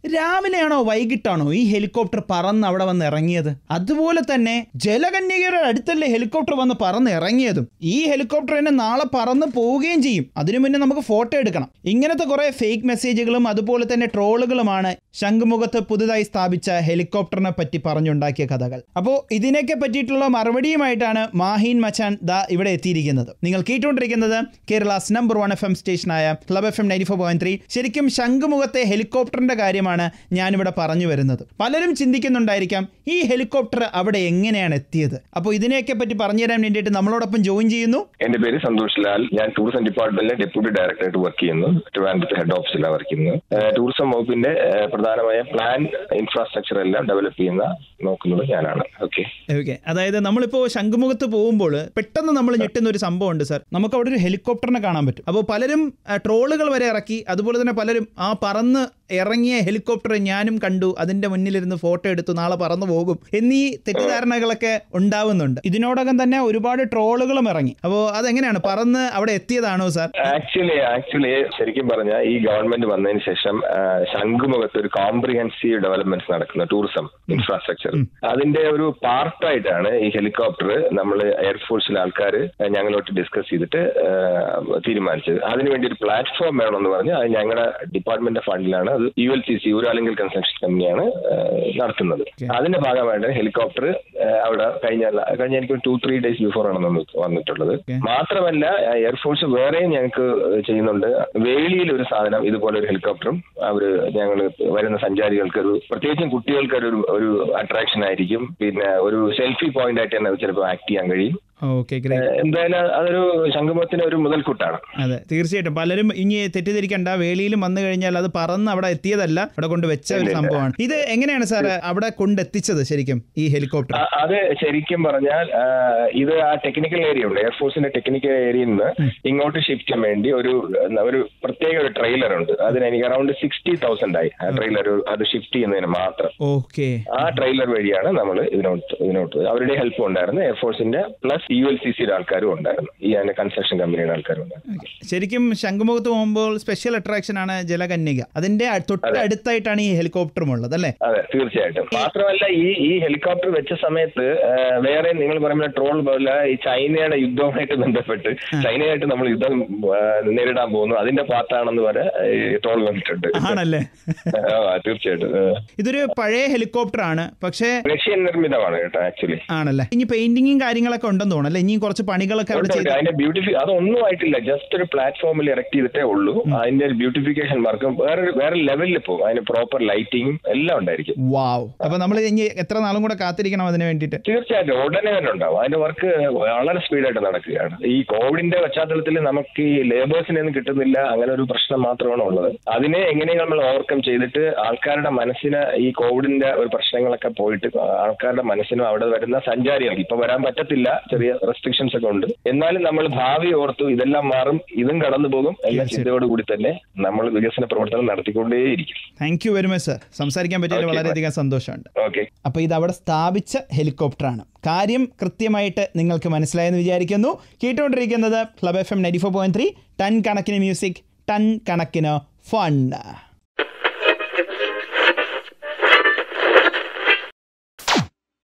രാവിലെയാണോ വൈകിട്ടാണോ ഈ ഹെലികോപ്റ്റർ പറന്ന് അവിടെ വന്ന് ഇറങ്ങിയത് അതുപോലെ തന്നെ ജലകന്യകയുടെ അടുത്തല്ലേ ഹെലികോപ്റ്റർ വന്ന് പറന്ന് ഇറങ്ങിയതും ഈ ഹെലികോപ്റ്റർ തന്നെ നാളെ പറന്ന് പോവുകയും ചെയ്യും അതിനു മുന്നേ നമുക്ക് ഫോട്ടോ എടുക്കണം ഇങ്ങനത്തെ കുറെ ഫേക്ക് മെസ്സേജുകളും അതുപോലെ തന്നെ ട്രോളുകളുമാണ് ശംഖുമുഖത്ത് പുതുതായി സ്ഥാപിച്ച ഹെലികോപ്റ്ററിനെ പറ്റി പറഞ്ഞുണ്ടാക്കിയ കഥകൾ അപ്പോൾ ഇതിനൊക്കെ പറ്റിയിട്ടുള്ള മറുപടിയുമായിട്ടാണ് മാഹീൻ മച്ചാൻ ദാ ഇവിടെ എത്തിയിരിക്കുന്നത് നിങ്ങൾ കേട്ടുകൊണ്ടിരിക്കുന്നത് Kerala's number one F M സ്റ്റേഷനായ club F M ninety four point three ശരിക്കും ശംഖുമുഖത്തെ ഹെലികോപ്റ്ററിന്റെ കാര്യമാണ് ഞാനിവിടെ പറഞ്ഞു വരുന്നത് പലരും ചിന്തിക്കുന്നുണ്ടായിരിക്കാം ഈ ഹെലികോപ്റ്റർ അവിടെ എങ്ങനെയാണ് എത്തിയത് അപ്പോൾ ഇതിനെയൊക്കെ പറ്റി പറഞ്ഞുതരാൻ വേണ്ടിയിട്ട് നമ്മളോടൊപ്പം ജോയിൻ ചെയ്യുന്നു എന്റെ പേര് സന്തോഷ് ലാൽ ഞാൻ ടൂറിസം ഡിപ്പാർട്ട്മെന്റിലെ ഡെപ്യൂട്ടി ഡയറക്ടറായിട്ട് വർക്ക് ചെയ്യുന്നു ട്രിവാൻഡ്രത്ത് ഹെഡ് ഓഫീസിലാണ് വർക്ക് ചെയ്യുന്നത് ഏഹ് ടൂറിസം വകുപ്പിന്റെ ഏഹ് പ്രധാനമായ പ്ലാൻ ഇൻഫ്രാസ്ട്രക്ചർ എല്ലാം ഡെവലപ്പ് ചെയ്യുന്ന നോക്കുന്നത് ഞാനാണ് ഓക്കെ ഓക്കെ അതായത് നമ്മളിപ്പോൾ ശംഖുമുഖത്ത് പോകുമ്പോൾ പെട്ടെന്ന് നമ്മൾ ഞെട്ടുന്ന ഒരു സംഭവമുണ്ട് സാർ നമുക്ക് അവിടെ ഒരു ഹെലികോപ്റ്ററിനെ കാണാൻ പറ്റും അപ്പോൾ പലരും ആ, ട്രോളുകൾ വരെ ഇറക്കി അതുപോലെ തന്നെ പലരും ആ പറന്ന് ഇറങ്ങിയ ഹെലികോപ്റ്റർ ഞാനും കണ്ടു അതിന്റെ മുന്നിലിരുന്ന് ഫോട്ടോ എടുത്തു നാളെ പറന്നു പോകും എന്നീ തെറ്റിദ്ധാരണകളൊക്കെ ഉണ്ടാവുന്നുണ്ട് ഇതിനോടകം തന്നെ ഒരുപാട് ട്രോളുകളും ഇറങ്ങി അപ്പോൾ അതെങ്ങനെയാണ് പറന്ന് അവിടെ എത്തിയതാണോ സാർ ആക്ച്വലി ആക്ച്വലി ശരിക്കും പറഞ്ഞാൽ ഈ ഗവൺമെന്റ് വന്നതിന് ശേഷം ആ, ശംഖുമുഖത്ത് ഒരു കോംപ്രിഹെൻസീവ് ഡെവലപ്മെന്റ്സ് നടക്കുന്ന ടൂറിസം ഇൻഫ്രാസ്ട്രക്ചർ അതിന്റെ ഒരു പാർട്ടായിട്ടാണ് ഈ ഹെലികോപ്റ്റർ നമ്മൾ എയർഫോഴ്സിലെ ആൾക്കാർ ഞങ്ങളോട്ട് ഡിസ്കസ് ചെയ്തിട്ട് ആ, തീരുമാനിച്ചത് അതിനുവേണ്ടി ഒരു പ്ലാറ്റ്ഫോം വേണമെന്ന് പറഞ്ഞ് അത് ഞങ്ങളുടെ ഡിപ്പാർട്ട്മെന്റ് ഫണ്ടിലാണ് അത് U L C C Uralungal construction കമ്പനിയാണ് ആ, നടത്തുന്നത് അതിന്റെ ഭാഗമായിട്ട് ഹെലികോപ്റ്റർ അവിടെ കഴിഞ്ഞ കഴിഞ്ഞ എനിക്ക് ടു ത്രീ ഡേയ്സ് ബിഫോർ ആണ് നമ്മൾ വന്നിട്ടുള്ളത് മാത്രമല്ല എയർഫോഴ്സ് വേറെയും ഞങ്ങൾക്ക് ചെയ്യുന്നുണ്ട് വേളിയിൽ ഒരു സാധനം ഇതുപോലെ ഒരു ഹെലികോപ്റ്ററും അവര് ഞങ്ങൾ വരുന്ന സഞ്ചാരികൾക്ക് ഒരു പ്രത്യേകിച്ചും കുട്ടികൾക്ക് ഒരു ഒരു അട്രാക്ഷൻ ആയിരിക്കും പിന്നെ ഒരു സെൽഫി പോയിന്റ് ആയിട്ട് തന്നെ അത് ചിലപ്പോൾ ആക്ട് ചെയ്യാൻ കഴിയും ഓക്കെ ഗ്രേറ്റ് ഏഹ് എന്തായാലും അതൊരു ശംഖുമുഖത്തിന് ഒരു മുതൽക്കൂട്ടാണ് അതെ തീർച്ചയായിട്ടും പലരും ഇനി തെറ്റിദ്ധരിക്കണ്ട വേളിയിലും വന്നു കഴിഞ്ഞാൽ അത് പറന്ന് അവിടെ എത്തിയതല്ല അവിടെ കൊണ്ട് വെച്ച ഒരു സംഭവമാണ് ഇത് എങ്ങനെയാണ് സാർ അവിടെ കൊണ്ടെത്തിച്ചത് ശരിക്കും ഈ ഹെലികോപ്റ്റർ ആ, അത് ശരിക്കും പറഞ്ഞാൽ ആ, ഇത് ആ ടെക്നിക്കൽ ഏരിയ ഉണ്ട് എയർഫോഴ്സിന്റെ ടെക്നിക്കൽ ഏരിയയിൽ നിന്ന് ഇങ്ങോട്ട് ഷിഫ്റ്റ് ചെയ്യാൻ വേണ്ടി ഒരു ഒരു പ്രത്യേക ഒരു ട്രെയിലർ ഉണ്ട് അതിന് എനിക്ക് അറൌണ്ട് സിക്സ്റ്റി തൗസൻഡ് ആയി ആ ട്രെയിലർ അത് ഷിഫ്റ്റ് ചെയ്യുന്നതിന് മാത്രം ഓക്കെ ആ ട്രെയിലർ വഴിയാണ് നമ്മൾ ഇതിനോട്ട് ഇതിനോട്ട് അവരുടെ ഹെൽപ്പ് ഉണ്ടായിരുന്നു എയർഫോഴ്സിന്റെ പ്ലസ് യു എൽ സി സിയുടെ ആൾക്കാരും ഉണ്ടായിരുന്നു ഈ അതിന്റെ കൺസ്ട്രക്ഷൻ കമ്പനിയുടെ ആൾക്കാരും ഉണ്ടായിരുന്നു ശരിക്കും ശംഖുമുഖത്ത് പോകുമ്പോൾ സ്പെഷ്യൽ അട്രാക്ഷൻ ആണ് ജലകന്യക അതിന്റെ അ- തൊട്ടടുത്തായിട്ടാണ് ഈ ഹെലികോപ്റ്ററും ഉള്ളത് അല്ലേ അതെ തീർച്ചയായിട്ടും മാത്രമല്ല ഈ ഈ ഹെലികോപ്റ്റർ വെച്ച സമയത്ത് ആ, വേറെ നിങ്ങൾ പറയുന്ന ട്രോൾ പോലെ ഈ ചൈനയുടെ യുദ്ധവുമായിട്ട് ബന്ധപ്പെട്ട് ചൈനയായിട്ട് നമ്മൾ യുദ്ധം ആ, നേരിടാൻ പോകുന്നു അതിന്റെ പാർട്ടാണെന്ന് വരെ ഈ ട്രോൾ വന്നിട്ടുണ്ട് ആണല്ലേ ആ, തീർച്ചയായിട്ടും ആ. ഇതൊരു പഴയ ഹെലികോപ്റ്റർ ആണ് പക്ഷേ റഷ്യൻ നിർമ്മിതമാണ് കേട്ടോ ആക്ച്വലി ആണല്ലേ ഇനി പെയിന്റിങ്ങും കാര്യങ്ങളൊക്കെ ഉണ്ടെന്ന് തോന്നുന്നു അല്ലേ ഇനി കുറച്ച് പണികളൊക്കെ അവിടെ ചെയ്ത് അതിന്റെ ബ്യൂട്ടിഫി അതൊന്നും ആയിട്ടില്ല ജസ്റ്റ് ഒരു പ്ലാറ്റ്ഫോമിൽ ഇറക്ട് ചെയ്തിട്ടേ ഉള്ളൂ അതിന്റെ ഒരു ബ്യൂട്ടിഫിക്കേഷൻ വർക്കും വേറെ വേറെ ലെവലിൽ പോകും അതിന് പ്രോപ്പർ ലൈറ്റിംഗും എല്ലാം ഉണ്ടായിരിക്കും വാവ് അപ്പൊ നമ്മൾ ഇനി എത്ര നാളും കൂടെ കാത്തിരിക്കണം അതിന് വേണ്ടിയിട്ട് തീർച്ചയായിട്ടും ഉടനെ തന്നെ ഉണ്ടാവും അതിന്റെ വർക്ക് വളരെ സ്പീഡായിട്ട് നടക്കുകയാണ് ഈ കോവിഡിന്റെ പശ്ചാത്തലത്തിൽ നമുക്ക് ഈ ലേബേഴ്സിനെ ഒന്നും കിട്ടുന്നില്ല അങ്ങനെ ഒരു പ്രശ്നം മാത്രമാണ് ഉള്ളത് അതിനെ എങ്ങനെയും നമ്മൾ ഓവർകം ചെയ്തിട്ട് ആൾക്കാരുടെ മനസ്സിന് ഈ കോവിഡിന്റെ ഒരു പ്രശ്നങ്ങളൊക്കെ പോയിട്ട് ആൾക്കാരുടെ മനസ്സിനും അവിടെ വരുന്ന സഞ്ചാരികൾക്ക് ഇപ്പൊ വരാൻ പറ്റത്തില്ല ചെറിയ റെസ്ട്രിക്ഷൻസ് ഒക്കെ ഉണ്ട് എന്നാലും നമ്മൾ ഭാവി ഓർത്തു ഇതെല്ലാം മാറും ഇതും കടന്നു പോകും എല്ലാ ചിന്തയോടുകൂടി തന്നെ നമ്മൾ വികസന പ്രവർത്തനം നടത്തിക്കൊണ്ടേയിരിക്കും thank you very much sir സംസാരിക്കാൻ പറ്റിയതിൽ Okay, വളരെയധികം സന്തോഷമുണ്ട് ഓക്കെ അപ്പോൾ ഇത് അവിടെ സ്ഥാപിച്ച ഹെലികോപ്റ്ററാണ് കാര്യം കൃത്യമായിട്ട് നിങ്ങൾക്ക് മനസ്സിലായെന്ന് വിചാരിക്കുന്നു കേട്ടുകൊണ്ടിരിക്കുന്നത് club F M ninety four point three ton കണക്കിന് മ്യൂസിക് ടൺ കണക്കിന് ഫണ്ട്